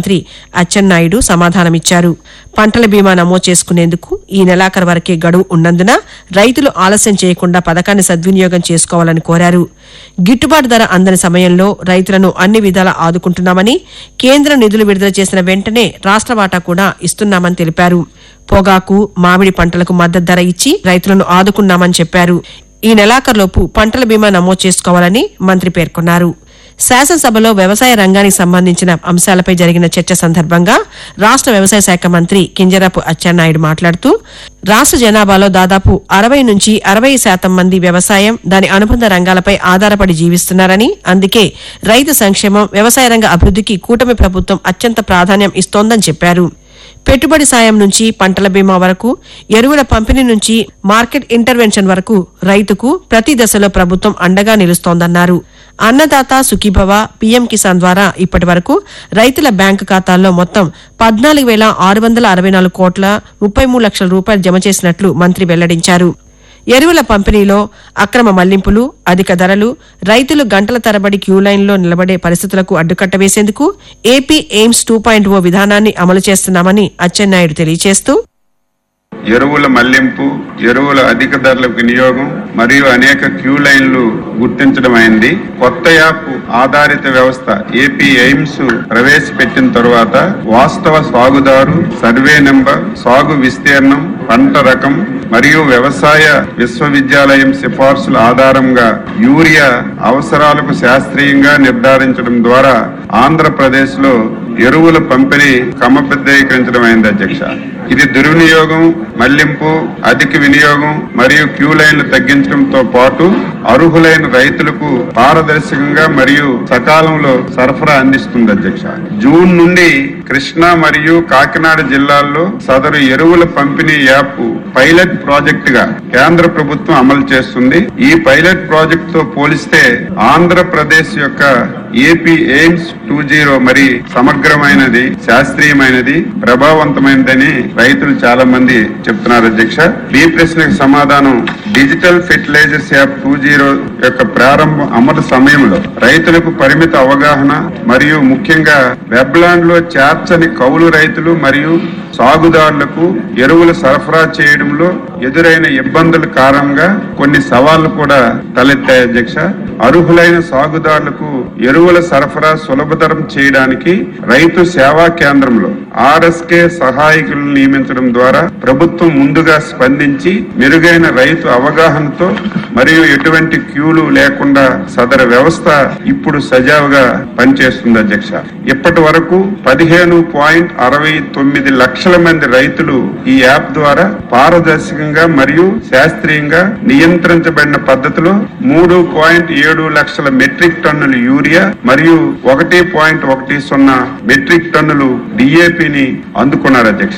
మంత్రి అచ్చెన్నాయుడు సమాధానమిచ్చారు పంటల బీమా నమోదు చేసుకునేందుకు ఈ నెలాఖరు వరకే గడువు ఉన్నందున రైతులు ఆలస్యం చేయకుండా పథకాన్ని సద్వినియోగం చేసుకోవాలని కోరారు గిట్టుబాటు ధర అందని సమయంలో రైతులను అన్ని విధాలా ఆదుకుంటున్నామని కేంద్రం నిధులు విడుదల చేసిన వెంటనే రాష్ట్ర వాటా కూడా ఇస్తున్నామని తెలిపారు పొగాకు మామిడి పంటలకు మద్దతు ధర ఇచ్చి రైతులను ఆదుకున్నామని చెప్పారు ఈ నెలాఖరులోపు పంటల బీమా నమోదు చేసుకోవాలని మంత్రి పేర్కొన్నారు శాసనసభలో వ్యవసాయ రంగానికి సంబంధించిన అంశాలపై జరిగిన చర్చ సందర్భంగా రాష్ట్ర వ్యవసాయ శాఖ మంత్రి కింజరాపు అచ్చెన్నాయుడు మాట్లాడుతూ రాష్ట్ర జనాభాలో దాదాపు అరవై నుంచి అరవై శాతం మంది వ్యవసాయం దాని అనుబంధ రంగాలపై ఆధారపడి జీవిస్తున్నారని అందుకే రైతు సంక్షేమం వ్యవసాయ రంగ అభివృద్ధికి కూటమి ప్రభుత్వం అత్యంత ప్రాధాన్యం ఇస్తోందని చెప్పారు పెట్టుబడి సాయం నుంచి పంటల బీమా వరకు ఎరువుల పంపిణీ నుంచి మార్కెట్ ఇంటర్వెన్షన్ వరకు రైతుకు ప్రతి దశలో ప్రభుత్వం అండగా నిలుస్తోందన్నారు అన్నదాత సుఖీభవ పీఎం కిసాన్ ద్వారా ఇప్పటి వరకు రైతుల బ్యాంకు ఖాతాల్లో మొత్తం పద్నాలుగు వేల ఆరు వందల అరవై నాలుగు కోట్ల ముప్పై మూడు లక్షల రూపాయలు జమ చేసినట్లు మంత్రి వెల్లడించారు ఎరువుల పంపిణీలో అక్రమ మళ్లింపులు అధిక ధరలు రైతులు గంటల తరబడి క్యూ లైన్లో నిలబడే పరిస్థితులకు అడ్డుకట్ట వేసేందుకు AP AIMS two point O విధానాన్ని అమలు చేస్తున్నామని అచ్చెన్నాయుడు తెలియజేస్తూ ఎరువుల మళ్లింపు ఎరువుల అధిక ధరలకు వినియోగం మరియు అనేక క్యూ లైన్లు గుర్తించడం అయింది కొత్త యాప్ ఆధారిత వ్యవస్థ ఏపీ ఎయిమ్స్ ప్రవేశపెట్టిన తరువాత వాస్తవ సాగుదారు సర్వే నెంబర్ సాగు విస్తీర్ణం పంట రకం మరియు వ్యవసాయ విశ్వవిద్యాలయం సిఫార్సుల ఆధారంగా యూరియా అవసరాలకు శాస్త్రీయంగా నిర్ధారించడం ద్వారా ఆంధ్రప్రదేశ్ లో ఎరువుల పంపిణీ క్రమబద్ధీకరించడం అయింది అధ్యక్ష ఇది దుర్వినియోగం మళ్లింపు అధిక వినియోగం మరియు క్యూ లైన్లు తగ్గించడంతో పాటు అర్హులైన రైతులకు పారదర్శకంగా మరియు సకాలంలో సరఫరా అందిస్తుంది అధ్యక్ష జూన్ నుండి కృష్ణా మరియు కాకినాడ జిల్లాల్లో సదరు ఎరువుల పంపిణీ యాప్ పైలట్ ప్రాజెక్ట్ గా కేంద్ర ప్రభుత్వం అమలు చేస్తుంది ఈ పైలట్ ప్రాజెక్ట్ తో పోలిస్తే ఆంధ్రప్రదేశ్ యొక్క ఏపీ ఎయిమ్స్ టూ జీరో మరి సమగ్రమైనది శాస్త్రీయమైనది ప్రభావవంతమైనదని రైతులు చాలా మంది చెప్తున్నారు అధ్యక్ష ఈ ప్రశ్నకు సమాధానం digital fertilisers app two zero యొక్క ప్రారంభ అమలు సమయంలో రైతులకు పరిమిత అవగాహన మరియు ముఖ్యంగా వెబ్లాండ్ లో చేర్చని కౌలు రైతులు మరియు సాగుదారులకు ఎరువులు సరఫరా చేయడంలో ఎదురైన ఇబ్బందుల కారణంగా కొన్ని సవాళ్లు కూడా తలెత్తాయి అధ్యక్ష అర్హులైన సాగుదారులకు ఎరువుల సరఫరా సులభతరం చేయడానికి రైతు సేవా కేంద్రంలో ఆర్ఎస్కే సహాయకులను నియమించడం ద్వారా ప్రభుత్వం ముందుగా స్పందించి మెరుగైన రైతు అవగాహనతో మరియు ఎటువంటి క్యూలు లేకుండా సదర వ్యవస్థ ఇప్పుడు సజావుగా పనిచేస్తుంది అధ్యక్ష ఇప్పటి వరకు పదిహేను పాయింట్ అరవై తొమ్మిది లక్షల మంది రైతులు ఈ యాప్ ద్వారా పారదర్శకంగా మరియు శాస్త్రీయంగా నియంత్రించబడిన పద్ధతిలో మూడు పాయింట్ ఏడు లక్షల మెట్రిక్ టన్నులు యూరియా మరియు ఒకటి పాయింట్ ఒకటి సున్నా మెట్రిక్ టన్నులు డిఏపిని అందుకున్నారు అధ్యక్ష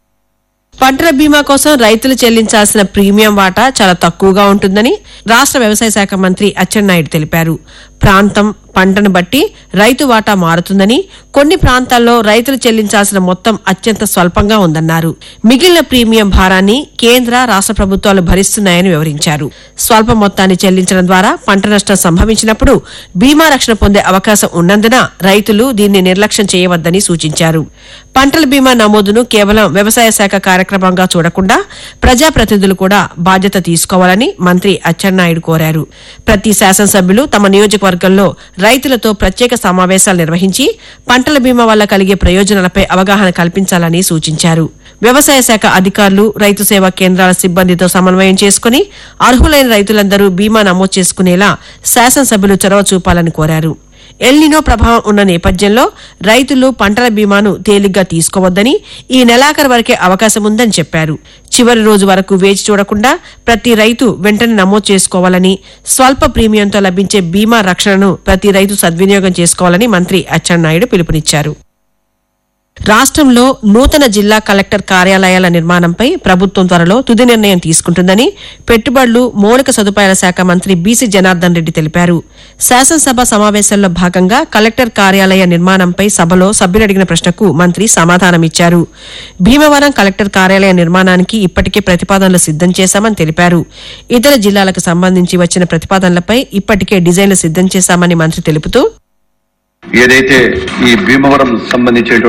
పంటల బీమా కోసం రైతులు చెల్లించాల్సిన ప్రీమియం వాటా చాలా తక్కువగా ఉంటుందని రాష్ట్ర వ్యవసాయ శాఖ మంత్రి అచ్చెన్నాయుడు తెలిపారు ప్రాంతం పంటను బట్టి రైతు వాటా మారుతుందని కొన్ని ప్రాంతాల్లో రైతులు చెల్లించాల్సిన మొత్తం అత్యంత స్వల్పంగా ఉందన్నారు మిగిలిన ప్రీమియం భారాన్ని కేంద్ర రాష్ట్ర ప్రభుత్వాలు భరిస్తున్నాయని వివరించారు స్వల్ప మొత్తాన్ని చెల్లించడం ద్వారా పంట నష్టం సంభవించినప్పుడు బీమా రక్షణ పొందే అవకాశం ఉన్నందున రైతులు దీన్ని నిర్లక్ష్యం చేయవద్దని సూచించారు పంటల బీమా నమోదును కేవలం వ్యవసాయ శాఖ కార్యక్రమంగా చూడకుండా ప్రజాప్రతినిధులు కూడా బాధ్యత తీసుకోవాలని మంత్రి అచ్చెన్నాయుడు కోరారు ప్రతి శాసనసభ్యులు తమ నియోజకవర్గంలో రైతులతో ప్రత్యేక సమావేశాలు నిర్వహించి పంటల బీమా వల్ల కలిగే ప్రయోజనాలపై అవగాహన కల్పించాలని సూచించారు వ్యవసాయ శాఖ అధికారులు రైతు సేవా కేంద్రాల సిబ్బందితో సమన్వయం చేసుకుని అర్హులైన రైతులందరూ బీమా నమోదు చేసుకునేలా శాసనసభ్యులు చొరవ చూపాలని కోరారు ఎల్నినో ప్రభావం ఉన్న నేపథ్యంలో రైతులు పంటల బీమాను తేలిగ్గా తీసుకోవద్దని ఈ నెలాఖరు వరకే అవకాశం ఉందని చెప్పారు చివరి రోజు వరకు వేచి చూడకుండా ప్రతి రైతు వెంటనే నమోదు చేసుకోవాలని స్వల్ప ప్రీమియంతో లభించే బీమా రక్షణను ప్రతి రైతు సద్వినియోగం చేసుకోవాలని మంత్రి అచ్చెన్నాయుడు పిలుపునిచ్చారు రాష్ట్రంలో నూతన జిల్లా కలెక్టర్ కార్యాలయాల నిర్మాణంపై ప్రభుత్వం త్వరలో తుది నిర్ణయం తీసుకుంటుందని పెట్టుబడులు మౌలిక సదుపాయాల శాఖ మంత్రి బీసీ జనార్దన్ రెడ్డి తెలిపారు శాసనసభ సమావేశంలో భాగంగా కలెక్టర్ కార్యాలయ నిర్మాణంపై సభలో సభ్యులు అడిగిన ప్రశ్నకు మంత్రి సమాధానమిచ్చారు భీమవరం కలెక్టర్ కార్యాలయ నిర్మాణానికి ఇప్పటికే ప్రతిపాదనలు సిద్దం చేశామని తెలిపారు ఇతర జిల్లాలకు సంబంధించి వచ్చిన ప్రతిపాదనలపై ఇప్పటికే డిజైన్లు సిద్దం చేశామని మంత్రి తెలుపుతూ ఏదైతే ఈ భీమవరం సంబంధించినటువంటి